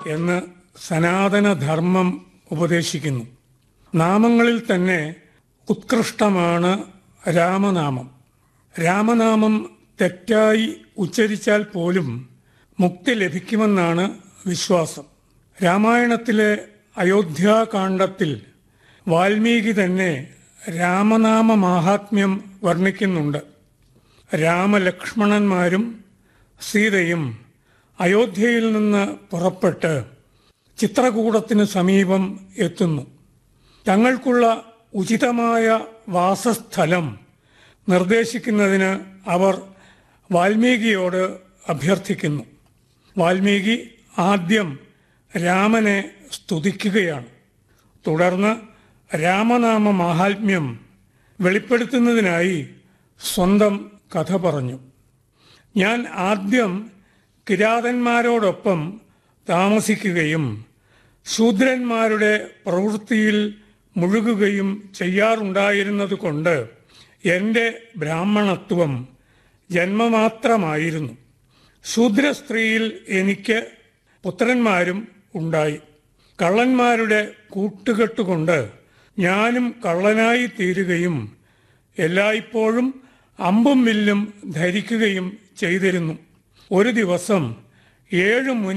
എന്ന് സനാതനധർമ്മം ഉപദേശിക്കുന്നു നാമങ്ങളിൽ തന്നെ ഉത്കൃഷ്ടമാണ് രാമനാമം രാമനാമം തെറ്റായി ഉച്ചരിച്ചാൽ പോലും മുക്തി ലഭിക്കുമെന്നാണ് വിശ്വാസം രാമായണത്തിലെ അയോധ്യാകാന്ഡത്തിൽ വാൽമീകി തന്നെ രാമനാമ മാഹാത്മ്യം വർണ്ണിക്കുന്നുണ്ട് രാമലക്ഷ്മണന്മാരും സീതയും അയോധ്യയിൽ നിന്ന് പുറപ്പെട്ട് ചിത്രകൂടത്തിന് സമീപം എത്തുന്നു തങ്ങൾക്കുള്ള ഉചിതമായ വാസസ്ഥലം നിർദ്ദേശിക്കുന്നതിന് അവർ വാൽമീകിയോട് അഭ്യർത്ഥിക്കുന്നു വാൽമീകി ആദ്യം രാമനെ സ്തുതിക്കുകയാണ് തുടർന്ന് രാമനാമ മാഹാത്മ്യം വെളിപ്പെടുത്തുന്നതിനായി സ്വന്തം കഥ പറഞ്ഞു ഞാൻ ആദ്യം കിരാതന്മാരോടൊപ്പം താമസിക്കുകയും ശൂദ്രന്മാരുടെ പ്രവൃത്തിയിൽ മുഴുകുകയും ചെയ്യാറുണ്ടായിരുന്നത് കൊണ്ട് എൻ്റെ ബ്രാഹ്മണത്വം ജന്മമാത്രമായിരുന്നു ശൂദ്ര സ്ത്രീയിൽ എനിക്ക് പുത്രന്മാരും ഉണ്ടായി കള്ളന്മാരുടെ കൂട്ടുകെട്ടുകൊണ്ട് ഞാനും കള്ളനായി തീരുകയും എല്ലായ്പ്പോഴും അമ്പും വില്ലും ധരിക്കുകയും ചെയ്തിരുന്നു ഒരു ദിവസം ഏഴ് മുനി